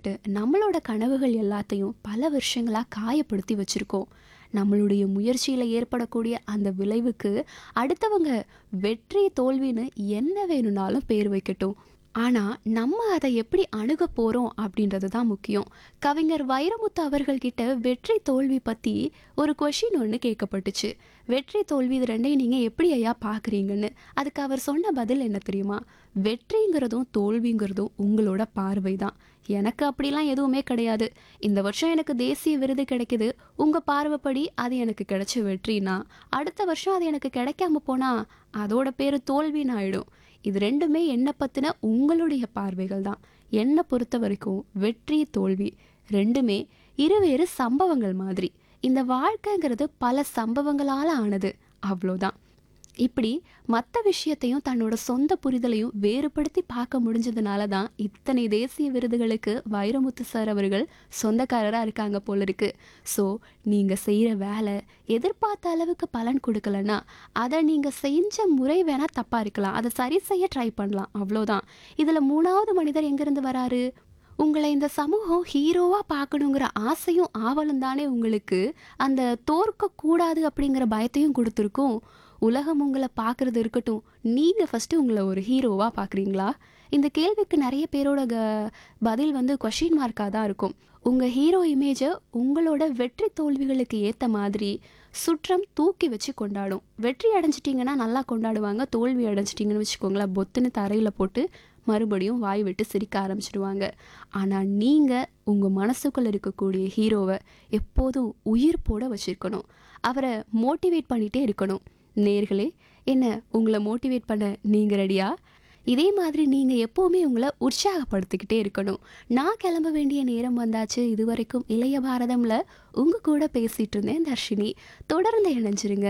வச்சுக்கிட்டு நம்மளோட கனவுகள் எல்லாத்தையும் பல வருஷங்களாக காயப்படுத்தி வச்சுருக்கோம் நம்மளுடைய முயற்சியில் ஏற்படக்கூடிய அந்த விளைவுக்கு அடுத்தவங்க வெற்றி தோல்வின்னு என்ன வேணும்னாலும் பேர் வைக்கட்டும் ஆனால் நம்ம அதை எப்படி அணுக போகிறோம் அப்படின்றது தான் முக்கியம் கவிஞர் வைரமுத்து அவர்கள்கிட்ட வெற்றி தோல்வி பற்றி ஒரு கொஷின் ஒன்று கேட்கப்பட்டுச்சு வெற்றி தோல்வி இது ரெண்டையும் நீங்கள் எப்படி ஐயா பார்க்குறீங்கன்னு அதுக்கு அவர் சொன்ன பதில் என்ன தெரியுமா வெற்றிங்கிறதும் தோல்விங்கிறதும் உங்களோட பார்வை தான் எனக்கு அப்படிலாம் எதுவுமே கிடையாது இந்த வருஷம் எனக்கு தேசிய விருது கிடைக்குது உங்கள் பார்வைப்படி அது எனக்கு கிடைச்ச வெற்றினா அடுத்த வருஷம் அது எனக்கு கிடைக்காம போனால் அதோட பேர் தோல்வின்னு ஆயிடும் இது ரெண்டுமே என்னை பற்றின உங்களுடைய பார்வைகள் தான் என்னை பொறுத்த வரைக்கும் வெற்றி தோல்வி ரெண்டுமே இருவேறு சம்பவங்கள் மாதிரி இந்த வாழ்க்கைங்கிறது பல சம்பவங்களால் ஆனது அவ்வளோதான் இப்படி மற்ற விஷயத்தையும் தன்னோட சொந்த புரிதலையும் வேறுபடுத்தி பார்க்க முடிஞ்சதுனால தான் இத்தனை தேசிய விருதுகளுக்கு வைரமுத்து சார் அவர்கள் சொந்தக்காரராக இருக்காங்க போல இருக்கு ஸோ நீங்கள் செய்கிற வேலை எதிர்பார்த்த அளவுக்கு பலன் கொடுக்கலன்னா அதை நீங்கள் செஞ்ச முறை வேணால் தப்பாக இருக்கலாம் அதை சரி செய்ய ட்ரை பண்ணலாம் அவ்வளோதான் இதில் மூணாவது மனிதர் எங்கேருந்து வராரு உங்களை இந்த சமூகம் ஹீரோவாக பார்க்கணுங்கிற ஆசையும் ஆவலும் தானே உங்களுக்கு அந்த தோற்கக்கூடாது அப்படிங்கிற பயத்தையும் கொடுத்துருக்கும் உலகம் உங்களை பார்க்குறது இருக்கட்டும் நீங்கள் ஃபஸ்ட்டு உங்களை ஒரு ஹீரோவாக பார்க்குறீங்களா இந்த கேள்விக்கு நிறைய பேரோட க பதில் வந்து கொஷின் மார்க்காக தான் இருக்கும் உங்கள் ஹீரோ இமேஜை உங்களோட வெற்றி தோல்விகளுக்கு ஏற்ற மாதிரி சுற்றம் தூக்கி வச்சு கொண்டாடும் வெற்றி அடைஞ்சிட்டிங்கன்னா நல்லா கொண்டாடுவாங்க தோல்வி அடைஞ்சிட்டிங்கன்னு வச்சுக்கோங்களேன் பொத்துன்னு தரையில் போட்டு மறுபடியும் வாய் விட்டு சிரிக்க ஆரம்பிச்சிடுவாங்க ஆனால் நீங்கள் உங்கள் மனசுக்குள்ளே இருக்கக்கூடிய ஹீரோவை எப்போதும் உயிர் போட வச்சுருக்கணும் அவரை மோட்டிவேட் பண்ணிகிட்டே இருக்கணும் நேர்களே என்ன உங்களை மோட்டிவேட் பண்ண நீங்கள் ரெடியா இதே மாதிரி நீங்கள் எப்போவுமே உங்களை உற்சாகப்படுத்திக்கிட்டே இருக்கணும் நான் கிளம்ப வேண்டிய நேரம் வந்தாச்சு இது வரைக்கும் இளைய பாரதம்ல உங்கள் கூட பேசிகிட்டு இருந்தேன் தர்ஷினி தொடர்ந்து இணைஞ்சிருங்க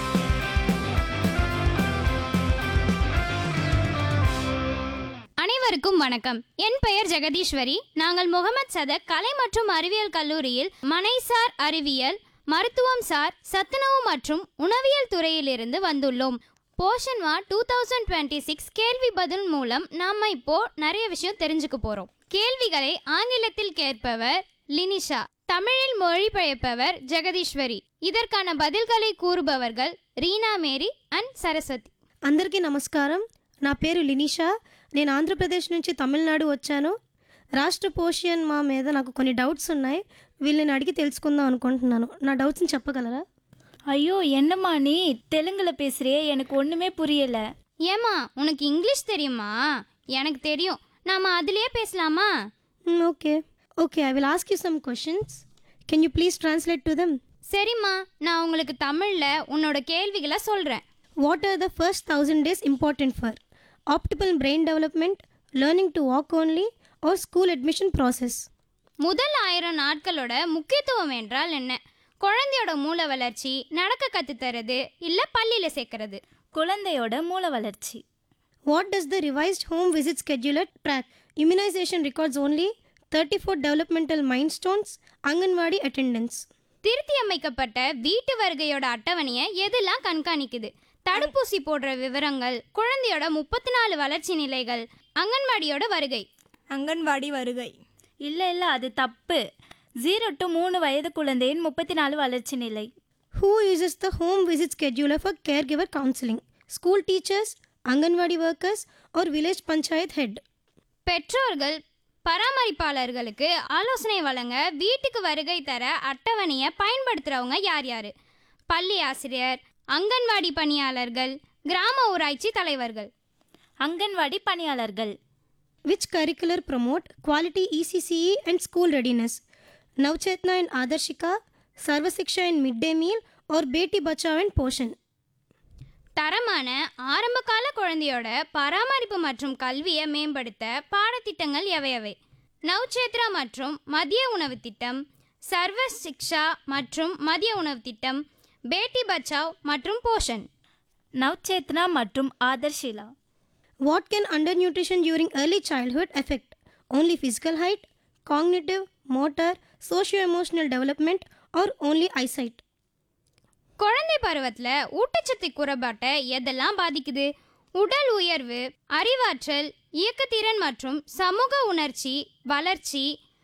அனைவருக்கும் வணக்கம் என் பெயர் ஜெகதீஸ்வரி நாங்கள் முகமது சதக் கலை மற்றும் அறிவியல் கல்லூரியில் மனைசார் அறிவியல் மருத்துவம் சார் சத்துணவு மற்றும் உணவியல் துறையிலிருந்து வந்துள்ளோம் போஷன்வா டூ தௌசண்ட் டுவெண்ட்டி சிக்ஸ் கேள்வி பதில் மூலம் நாம இப்போ நிறைய விஷயம் தெரிஞ்சுக்க போறோம் கேள்விகளை ஆங்கிலத்தில் கேட்பவர் லினிஷா தமிழில் மொழிபெயர்ப்பவர் ஜெகதீஸ்வரி இதற்கான பதில்களை கூறுபவர்கள் ரீனா மேரி அண்ட் சரஸ்வதி అందరికీ నమస్కారం నా పేరు లినిషా నేను ఆంధ్రప్రదేశ్ నుంచి తమిళనాడు వచ్చాను రాష్ట్ర పోషియన్ మా మీద నాకు కొన్ని డౌట్స్ ఉన్నాయి వీళ్ళని అడిగి తెలుసుకుందాం అనుకుంటున్నాను నా డౌట్స్ని చెప్పగలరా ஐயோ என்னம்மா நீ தெலுங்குல பேசுறியே எனக்கு ஒண்ணுமே புரியல ஏமா உனக்கு இங்கிலீஷ் தெரியுமா எனக்கு தெரியும் நாம அதிலேயே பேசலாமா okay okay I will ask you some questions can you please translate to them சரிம்மா நான் உங்களுக்கு தமிழ்ல உன்னோட கேள்விகளை சொல்றேன் what are the first thousand days important for optimal brain development learning to walk only or school admission process முதல் ஆயிரம் நாட்களோட முக்கியத்துவம் என்றால் என்ன குழந்தையோட மூளை வளர்ச்சி நடக்க கத்துத்தரது இல்ல பள்ளியில சேர்க்கறது குழந்தையோட மூளை வளர்ச்சி What does the revised home visit scheduler track? Immunization records only 34 developmental milestones, Anganwadi attendance. திருத்தி அமைக்கப்பட்ட வீட்டு வருகையோட அட்டவணையை எதெல்லாம் கண்காணிக்குது தடுப்பூசி போடுற விவரங்கள் குழந்தையோட முப்பத்தி நாலு வளர்ச்சி நிலைகள் அங்கன்வாடியோட வருகை அங்கன்வாடி வருகை இல்ல இல்ல அது தப்பு ஜீரோ டு மூணு வயது குழந்தையின் முப்பத்தி நாலு வளர்ச்சி நிலை Who uses the home visit scheduler for caregiver counseling? School teachers, Anganwadi workers, or village panchayat head? பெற்றோர்கள் பராமரிப்பாளர்களுக்கு ஆலோசனை வழங்க வீட்டுக்கு வருகை தர அட்டவணையை பயன்படுத்துறவங்க யார் யாரு பள்ளி ஆசிரியர் அங்கன்வாடி பணியாளர்கள் கிராம ஊராட்சி தலைவர்கள் அங்கன்வாடி பணியாளர்கள் Which curricular promote quality ECCE and school readiness? Navchetna and Adarshika, Sarvasiksha and midday meal, or Beti Bachao and Poshan? தரமான ஆரம்பகால குழந்தையோட பராமரிப்பு மற்றும் கல்வியை மேம்படுத்த பாடத்திட்டங்கள் எவையவை நவ்சேத்ரா மற்றும் மதிய உணவு திட்டம் சர்வ சிக்ஷா மற்றும் மதிய உணவு திட்டம் பேட்டி பச்சாவ் மற்றும் போஷன் நவ்சேத்னா மற்றும் ஆதர்ஷிலா What can undernutrition during early childhood affect? Only physical height, cognitive, motor, socio-emotional development, or only eyesight? குழந்தை பருவத்தில் ஊட்டச்சத்து குறைபாட்டை எதெல்லாம் பாதிக்குது உடல் உயர்வு அறிவாற்றல் இயக்கத்திறன் மற்றும் சமூக உணர்ச்சி வளர்ச்சி